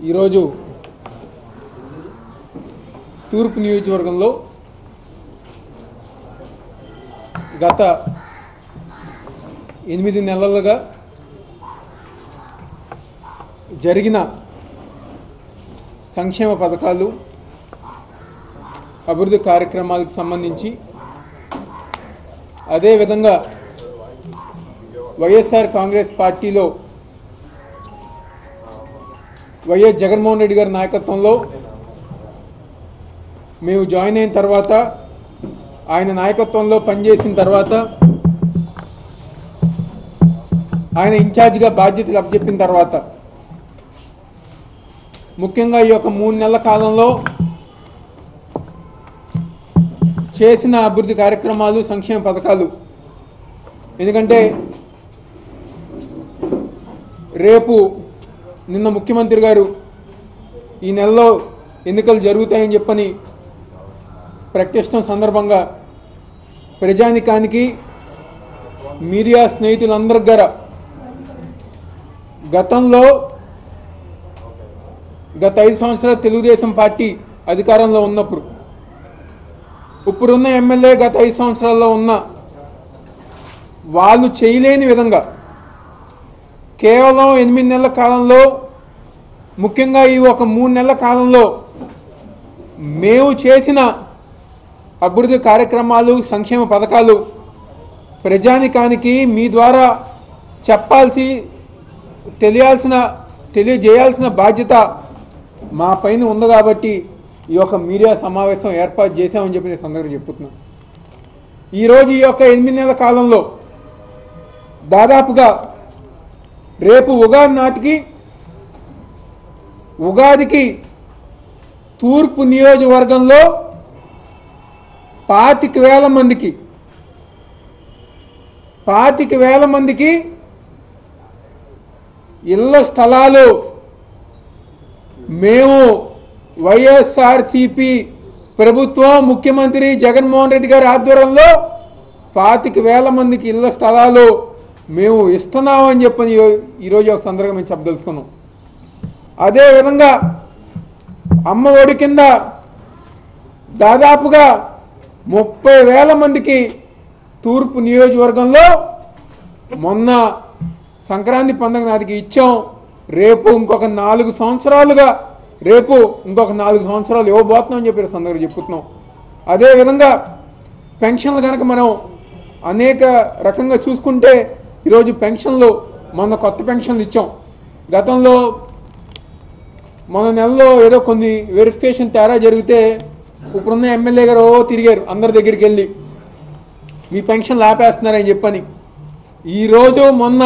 ఈరోజు తూర్పు నియోజకవర్గంలో గత ఎనిమిది నెలలుగా జరిగిన సంక్షేమ పథకాలు అభివృద్ధి కార్యక్రమాలకు సంబంధించి అదేవిధంగా వైఎస్ఆర్ కాంగ్రెస్ పార్టీలో వైఎస్ జగన్మోహన్ రెడ్డి గారి నాయకత్వంలో మేము జాయిన్ అయిన తర్వాత ఆయన నాయకత్వంలో పనిచేసిన తర్వాత ఆయన ఇన్ఛార్జిగా బాధ్యతలు అప్పచెప్పిన తర్వాత ముఖ్యంగా ఈ యొక్క మూడు నెలల కాలంలో చేసిన అభివృద్ధి కార్యక్రమాలు సంక్షేమ పథకాలు ఎందుకంటే రేపు నిన్న ముఖ్యమంత్రి గారు ఈ నెలలో ఎన్నికలు జరుగుతాయని చెప్పని ప్రకటించడం సందర్భంగా ప్రజానికానికి మీడియా స్నేహితులందరి దగ్గర గతంలో గత ఐదు సంవత్సరాలు తెలుగుదేశం పార్టీ అధికారంలో ఉన్నప్పుడు ఇప్పుడున్న ఎమ్మెల్యే గత ఐదు సంవత్సరాల్లో ఉన్న వాళ్ళు చేయలేని విధంగా కేవలం ఎనిమిది నెలల కాలంలో ముఖ్యంగా ఈ ఒక మూడు నెలల కాలంలో మేము చేసిన అభివృద్ధి కార్యక్రమాలు సంక్షేమ పథకాలు ప్రజానికానికి మీ ద్వారా చెప్పాల్సి తెలియాల్సిన తెలియజేయాల్సిన బాధ్యత మా పైన ఉంది కాబట్టి ఈ యొక్క మీడియా సమావేశం ఏర్పాటు చేశామని చెప్పి నేను సందర్భంగా చెప్పుతున్నాను ఈరోజు ఈ యొక్క ఎనిమిది నెలల కాలంలో దాదాపుగా రేపు ఉగాది నాటికి ఉగాదికి తూర్పు నియోజకవర్గంలో పాతిక వేల మందికి పాతిక వేల మందికి ఇళ్ళ స్థలాలు మేము వైఎస్ఆర్సిపి ప్రభుత్వం ముఖ్యమంత్రి జగన్మోహన్ రెడ్డి గారి ఆధ్వర్యంలో పాతిక వేల మందికి ఇళ్ళ స్థలాలు మేము ఇస్తున్నామని చెప్పని ఈ- ఈరోజు ఒక సందర్భంగా మేము చెప్పదలుచుకున్నాం అదేవిధంగా అమ్మ ఒడి కింద దాదాపుగా ముప్పై వేల మందికి తూర్పు నియోజకవర్గంలో మొన్న సంక్రాంతి పండుగ నాటికి ఇచ్చాం రేపు ఇంకొక నాలుగు సంవత్సరాలుగా రేపు ఇంకొక నాలుగు సంవత్సరాలు ఇవ్వబోతున్నాం అని చెప్పి సందర్భంగా చెప్పుతున్నాం అదేవిధంగా పెన్షన్లు కనుక మనం అనేక రకంగా చూసుకుంటే ఈరోజు పెన్షన్లు మొన్న కొత్త పెన్షన్లు ఇచ్చాం గతంలో మన నెలలో ఏదో కొన్ని వెరిఫికేషన్ తేడా జరిగితే ఇప్పుడున్న ఎమ్మెల్యే గారు ఓ తిరిగారు అందరి దగ్గరికి వెళ్ళి మీ పెన్షన్లు ఆపేస్తున్నారని చెప్పని ఈరోజు మొన్న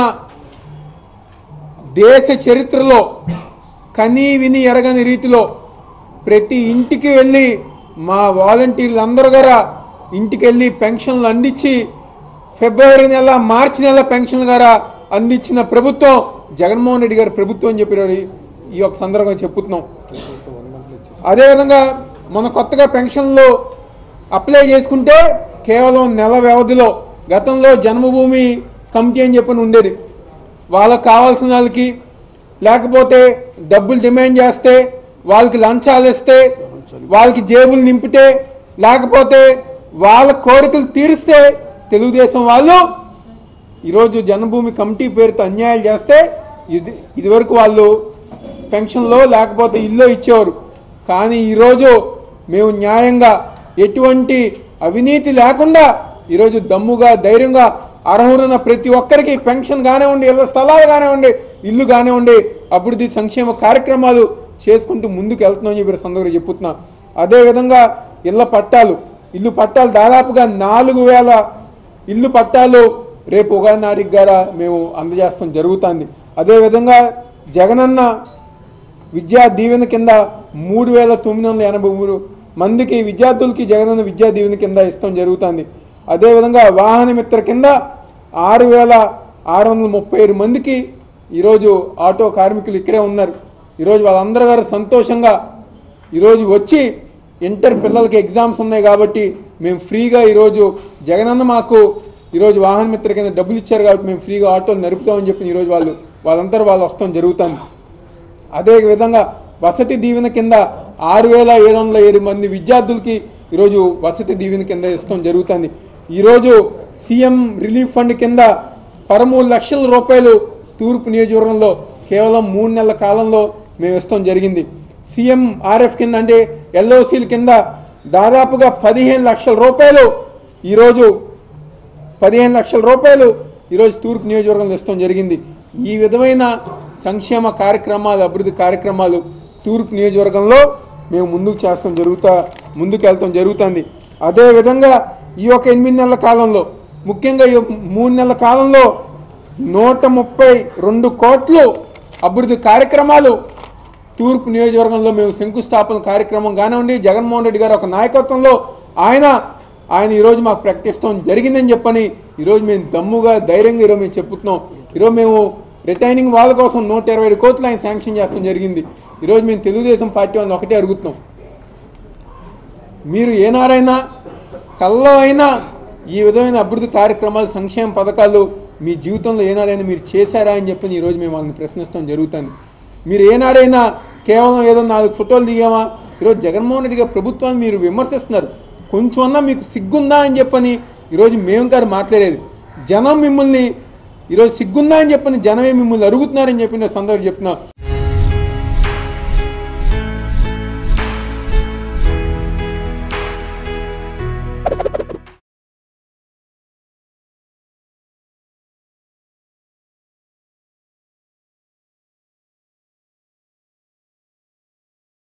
దేశ చరిత్రలో కనీ విని ఎరగని రీతిలో ప్రతి ఇంటికి వెళ్ళి మా వాలంటీర్లు అందరూ గారా ఇంటికి వెళ్ళి పెన్షన్లు అందించి ఫిబ్రవరి నెల మార్చి నెల పెన్షన్లు గారా అందించిన ప్రభుత్వం జగన్మోహన్ రెడ్డి గారి ప్రభుత్వం అని చెప్పి ఈ యొక్క సందర్భంగా చెప్పుతున్నాం అదేవిధంగా మన కొత్తగా పెన్షన్లు అప్లై చేసుకుంటే కేవలం నెల వ్యవధిలో గతంలో జన్మభూమి కమిటీ అని చెప్పని ఉండేది వాళ్ళకి కావాల్సిన వాళ్ళకి లేకపోతే డబ్బులు డిమాండ్ చేస్తే వాళ్ళకి లంచాలు ఇస్తే వాళ్ళకి జేబులు నింపితే లేకపోతే వాళ్ళ కోరికలు తీరిస్తే తెలుగుదేశం వాళ్ళు ఈరోజు జన్మభూమి కమిటీ పేరుతో అన్యాయాలు చేస్తే ఇది ఇదివరకు వాళ్ళు పెన్షన్లో లేకపోతే ఇల్లు ఇచ్చేవారు కానీ ఈరోజు మేము న్యాయంగా ఎటువంటి అవినీతి లేకుండా ఈరోజు దమ్ముగా ధైర్యంగా అర్హులున్న ప్రతి ఒక్కరికి పెన్షన్ కానివ్వండి ఇళ్ళ స్థలాలు కానివ్వండి ఇల్లు కానివ్వండి అభివృద్ధి సంక్షేమ కార్యక్రమాలు చేసుకుంటూ ముందుకు వెళ్తున్నామని చెప్పి సందర్భంగా చెప్పుతున్నా అదేవిధంగా ఇళ్ళ పట్టాలు ఇల్లు పట్టాలు దాదాపుగా నాలుగు వేల ఇల్లు పట్టాలు రేపు ఉగాది నాటికి గారా మేము అందజేస్తాం జరుగుతుంది అదేవిధంగా జగనన్న విద్యా దీవెన కింద మూడు వేల తొమ్మిది వందల ఎనభై మూడు మందికి విద్యార్థులకి జగనన్న విద్యా దీవెన కింద ఇస్తాం జరుగుతుంది అదేవిధంగా వాహన మిత్ర కింద ఆరు వేల ఆరు వందల ముప్పై ఏడు మందికి ఈరోజు ఆటో కార్మికులు ఇక్కడే ఉన్నారు ఈరోజు వాళ్ళందరూ గారు సంతోషంగా ఈరోజు వచ్చి ఇంటర్ పిల్లలకి ఎగ్జామ్స్ ఉన్నాయి కాబట్టి మేము ఫ్రీగా ఈరోజు జగనన్న మాకు ఈరోజు వాహన మిత్ర కింద డబ్బులు ఇచ్చారు కాబట్టి మేము ఫ్రీగా ఆటోలు నడుపుతామని చెప్పి ఈరోజు వాళ్ళు వాళ్ళందరూ వాళ్ళు వస్తాం జరుగుతుంది అదే విధంగా వసతి దీవెన కింద ఆరు వేల ఏడు వందల ఏడు మంది విద్యార్థులకి ఈరోజు వసతి దీవెన కింద ఇస్తాం జరుగుతుంది ఈరోజు సీఎం రిలీఫ్ ఫండ్ కింద పదమూడు లక్షల రూపాయలు తూర్పు నియోజకవర్గంలో కేవలం మూడు నెలల కాలంలో మేము ఇస్తాం జరిగింది సీఎం ఆర్ఎఫ్ కింద అంటే ఎల్ఓసీల కింద దాదాపుగా పదిహేను లక్షల రూపాయలు ఈరోజు పదిహేను లక్షల రూపాయలు ఈరోజు తూర్పు నియోజకవర్గంలో ఇస్తాం జరిగింది ఈ విధమైన సంక్షేమ కార్యక్రమాలు అభివృద్ధి కార్యక్రమాలు తూర్పు నియోజకవర్గంలో మేము ముందుకు చేస్తాం జరుగుతా ముందుకు వెళ్తాం జరుగుతుంది అదేవిధంగా ఈ యొక్క ఎనిమిది నెలల కాలంలో ముఖ్యంగా ఈ మూడు నెలల కాలంలో నూట ముప్పై రెండు కోట్లు అభివృద్ధి కార్యక్రమాలు తూర్పు నియోజకవర్గంలో మేము శంకుస్థాపన కార్యక్రమం కానివ్వండి జగన్మోహన్ రెడ్డి గారు ఒక నాయకత్వంలో ఆయన ఆయన ఈరోజు మాకు ప్రకటిస్తాం జరిగిందని చెప్పని ఈరోజు మేము దమ్ముగా ధైర్యంగా ఈరోజు మేము చెప్పుతున్నాం ఈరోజు మేము రిటైనింగ్ వాళ్ళ కోసం నూట ఇరవై ఏడు కోట్లు ఆయన శాంక్షన్ చేస్తాం జరిగింది ఈరోజు మేము తెలుగుదేశం పార్టీ వాళ్ళని ఒకటే అడుగుతున్నాం మీరు ఏనారైనా కల్లో అయినా ఈ విధమైన అభివృద్ధి కార్యక్రమాలు సంక్షేమ పథకాలు మీ జీవితంలో ఏనాడైనా మీరు చేశారా అని చెప్పి ఈరోజు మేము వాళ్ళని ప్రశ్నిస్తాం జరుగుతుంది మీరు ఏనాడైనా కేవలం ఏదో నాలుగు ఫోటోలు దిగామా ఈరోజు జగన్మోహన్ రెడ్డి గారి ప్రభుత్వాన్ని మీరు విమర్శిస్తున్నారు కొంచెమన్నా మీకు సిగ్గుందా అని చెప్పని ఈరోజు మేము గారు మాట్లాడేది జనం మిమ్మల్ని ఈరోజు సిగ్గుందా అని చెప్పని జనమే మిమ్మల్ని అడుగుతున్నారని చెప్పి నేను సందర్భం చెప్తున్నా